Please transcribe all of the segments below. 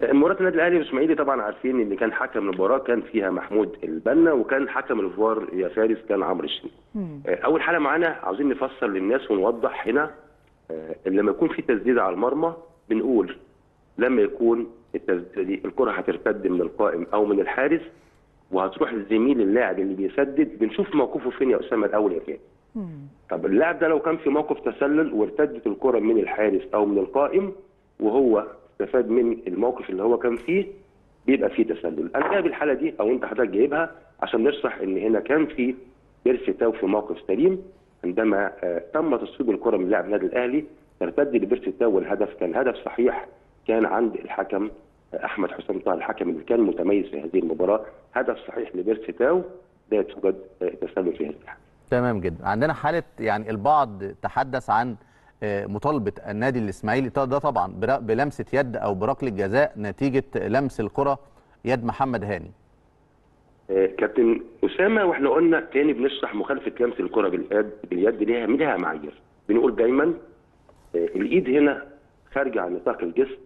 مباراه النادي الاهلي والاسماعيلي طبعا عارفين ان كان حكم المباراه كان فيها محمود البنا وكان حكم الفار يا فارس كان عمرو الشريف. اول حاجه معانا عاوزين نفسر للناس ونوضح هنا آه، لما يكون في تسديده على المرمى بنقول لما يكون التسديده دي الكره هترتد من القائم او من الحارس وهتروح للزميل اللاعب اللي بيسدد بنشوف موقفه فين يا اسامه الاول يا فارس. طب اللاعب ده لو كان في موقف تسلل وارتدت الكره من الحارس او من القائم وهو استفاد من الموقف اللي هو كان فيه بيبقى فيه تسلل انا جايب الحاله دي او انت حضرتك جايبها عشان نشرح ان هنا كان في بيرسي تاو في موقف سليم عندما آه، تم تصويب الكره من لاعب النادي الاهلي ترتد لبيرسي تاو والهدف كان هدف صحيح كان عند الحكم آه، احمد حسام طه الحكم اللي كان متميز في هذه المباراه هدف صحيح لبيرسي تاو لا توجد آه، تسلل في هذه الحاله تمام جدا عندنا حاله يعني البعض تحدث عن آه، مطالبه النادي الاسماعيلي ده ده طبعا بر- بلمسه يد او بركله جزاء نتيجه لمس الكره يد محمد هاني آه، كابتن اسامه واحنا قلنا تاني بنشرح مخالفه لمس الكره باليد باليد ليها ليها معايير بنقول دايما آه، الايد هنا خارجه عن نطاق الجسم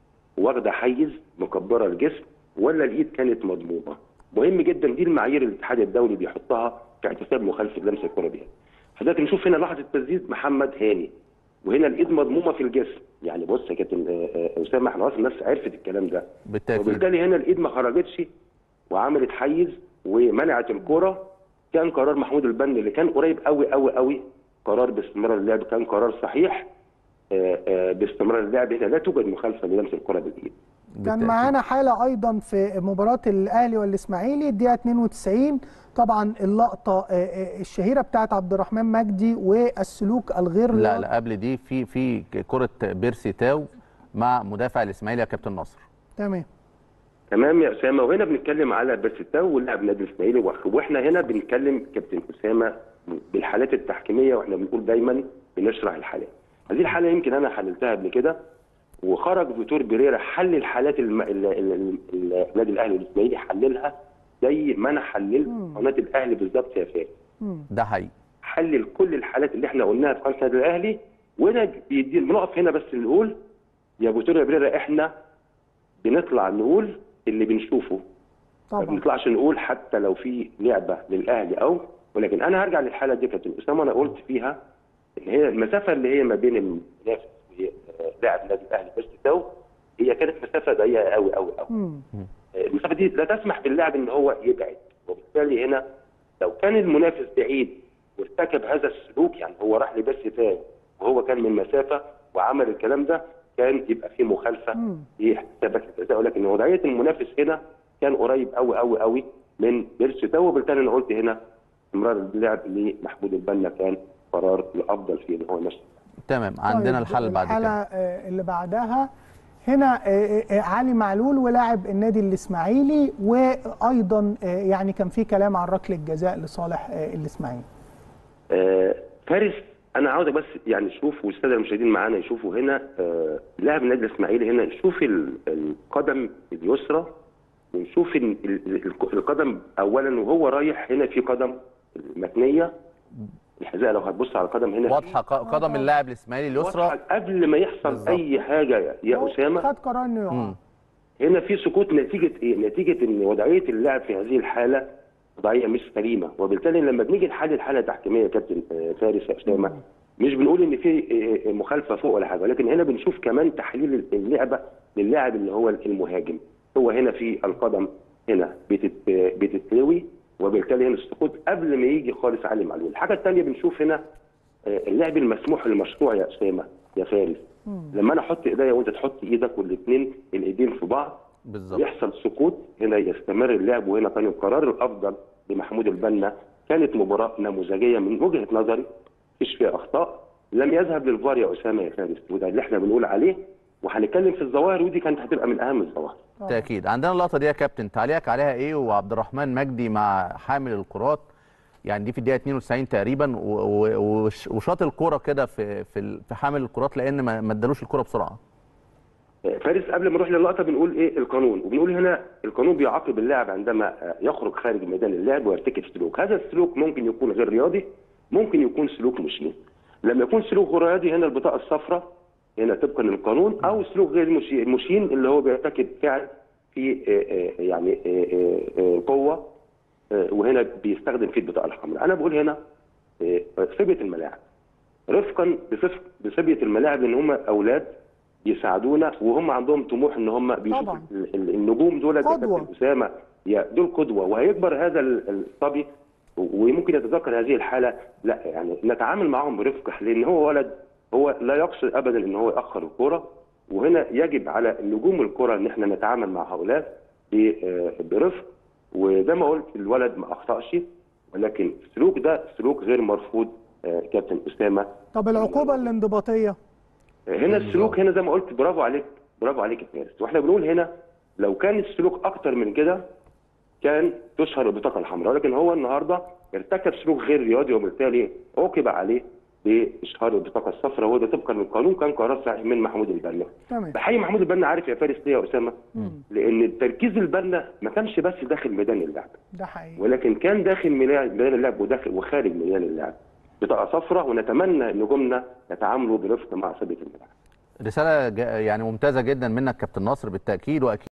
واخده حيز مكبره الجسم ولا الايد كانت مضمومه مهم جدا دي المعايير اللي الاتحاد الدولي بيحطها في اعتساب مخالفه لمس الكره باليد حضرتك نشوف هنا لحظه تسديد محمد هاني وهنا الايد مضمومه في الجسم يعني بص يا كابتن آه، آه، اسامه احنا خلاص الناس عرفت الكلام ده بالتاكيد وبالتالي هنا الايد ما خرجتش وعملت حيز ومنعت الكره كان قرار محمود البن اللي كان قريب قوي قوي قوي قرار باستمرار اللعب كان قرار صحيح آه، آه، باستمرار اللعب هنا لا توجد مخالفه للمس الكره بالايد كان بالتأكيد. معانا حاله ايضا في مباراه الاهلي والاسماعيلي الدقيقه 92 طبعا اللقطه آه، آه، الشهيره بتاعت عبد الرحمن مجدي والسلوك الغير لا لا قبل دي في في كره بيرسي تاو مع مدافع الاسماعيلي يا كابتن نصر تمام تمام يا اسامه وهنا بنتكلم على بيرستاو ولاعب نادي الاسماعيلي وح- واحنا هنا بنتكلم كابتن اسامه بالحالات التحكيميه واحنا بنقول دايما بنشرح الحالات هذه الحاله يمكن انا حللتها قبل كده وخرج فيتور بيريرا حل الحالات الم... ال... ال... ال... ال- النادي الاهلي والاسماعيلي حللها زي ما انا حللت قناه الاهلي بالظبط يا فارس ده حقيقي حلل كل الحالات اللي احنا قلناها في قناه النادي الاهلي وهنا بيدي بنقف هنا بس نقول يا فيتور يا بيريرا احنا بنطلع نقول اللي بنشوفه ما طبعا بنطلعش نقول حتى لو في لعبه للاهلي او ولكن انا هرجع للحاله دي كابتن اسامه انا قلت فيها ان هي المسافه اللي هي ما بين المنافس ولاعب نادي الاهلي بس تو هي كانت مسافه ضيقه قوي قوي قوي مم. المسافه دي لا تسمح باللاعب ان هو يبعد وبالتالي هنا لو كان المنافس بعيد وارتكب هذا السلوك يعني هو راح لبس تاني وهو كان من مسافه وعمل الكلام ده كان يبقى في مخالفه مم. في حسابات الجزاء ولكن وضعيه المنافس هنا كان قريب قوي قوي قوي من بيرسي تاو وبالتالي انا قلت هنا استمرار اللعب لمحمود البنا كان قرار الافضل في ان هو يمشي تمام عندنا طيب، الحل بعد الحاله كده آه، اللي بعدها هنا آه، آه، علي معلول ولاعب النادي الاسماعيلي وايضا آه، يعني كان في كلام عن ركله جزاء لصالح آه، الاسماعيلي آه، فارس انا عاوزك بس يعني تشوف والساده المشاهدين معانا يشوفوا هنا آه، لاعب النادي الاسماعيلي هنا نشوف ال- القدم اليسرى ونشوف ال- ال- ال- القدم اولا وهو رايح هنا في قدم متنيه الحذاء لو هتبص على القدم هنا واضحه ق- قدم اللاعب الاسماعيلي اليسرى واضحة قبل ما يحصل بالظبط. اي حاجه يا هو اسامه خد قرار انه يقع مم. هنا في سقوط نتيجه ايه؟ نتيجه ان وضعيه اللاعب في هذه الحاله وضعيه مش سليمه وبالتالي لما بنيجي نحلل حاله تحكيميه يا كابتن آه، فارس يا اسامه مش بنقول ان في آه، آه، مخالفه فوق ولا حاجه ولكن هنا بنشوف كمان تحليل اللعبه للاعب اللي هو المهاجم هو هنا في القدم هنا بتت- آه، بتتلوي وبالتالي هنا السقوط قبل ما يجي خالص علي معلول الحاجه الثانيه بنشوف هنا آه، اللعب المسموح المشروع يا اسامه يا فارس لما انا احط ايديا وانت تحط ايدك والاثنين الايدين في بعض بالظبط يحصل سقوط هنا يستمر اللعب وهنا كان القرار الافضل لمحمود البنا كانت مباراه نموذجيه من وجهه نظري مفيش فيها اخطاء لم يذهب للفار يا اسامه يا فارس وده اللي احنا بنقول عليه وهنتكلم في الظواهر ودي كانت هتبقى من اهم الظواهر تاكيد عندنا اللقطه دي يا كابتن تعليقك عليها ايه وعبد الرحمن مجدي مع حامل الكرات يعني دي في الدقيقه 92 تقريبا و- و- وش- وشاط الكوره كده في في ال- في حامل الكرات لان ما ما ادالوش الكوره بسرعه فارس قبل ما نروح للقطه بنقول ايه القانون وبنقول هنا القانون بيعاقب اللاعب عندما يخرج خارج ميدان اللعب ويرتكب سلوك هذا السلوك ممكن يكون غير رياضي ممكن يكون سلوك مشين لما يكون سلوك غير رياضي هنا البطاقه الصفراء هنا طبقا للقانون او سلوك غير المشي- المشين اللي هو بيرتكب فعل في آه، آه، يعني آه، آه، آه، قوه آه، وهنا بيستخدم فيه البطاقه الحمراء انا بقول هنا آه، صبيه الملاعب رفقا بصف- بصبيه الملاعب ان هم اولاد يساعدونا وهم عندهم طموح ان هم بيشوفوا طبعاً. ال- ال- النجوم دول زي قدوة. كابتن اسامه يا دول قدوه وهيكبر هذا ال- الصبي وممكن يتذكر هذه الحاله لا يعني نتعامل معهم برفق لان هو ولد هو لا يقصد ابدا ان هو ياخر الكره وهنا يجب على نجوم الكره ان احنا نتعامل مع هؤلاء ب- آه، برفق وزي ما قلت الولد ما اخطاش ولكن السلوك ده سلوك غير مرفوض آه، كابتن اسامه طب العقوبه الانضباطيه هنا السلوك هنا زي ما قلت برافو عليك برافو عليك يا فارس واحنا بنقول هنا لو كان السلوك اكتر من كده كان تشهر البطاقه الحمراء لكن هو النهارده ارتكب سلوك غير رياضي وبالتالي عوقب عليه باشهار البطاقه الصفراء وده طبقا للقانون كان قرار صحيح من محمود البنا تمام بحيي محمود البنا عارف يا فارس ليه يا اسامه لان تركيز البنا ما كانش بس داخل ميدان اللعب ده حقيقي ولكن كان داخل ميدان ميدان اللعب وداخل وخارج ميدان اللعب بطاقه صفراء ونتمنى ان نجومنا يتعاملوا برفق مع ثبت الملعب رساله ج- يعني ممتازه جدا منك كابتن ناصر بالتاكيد واكيد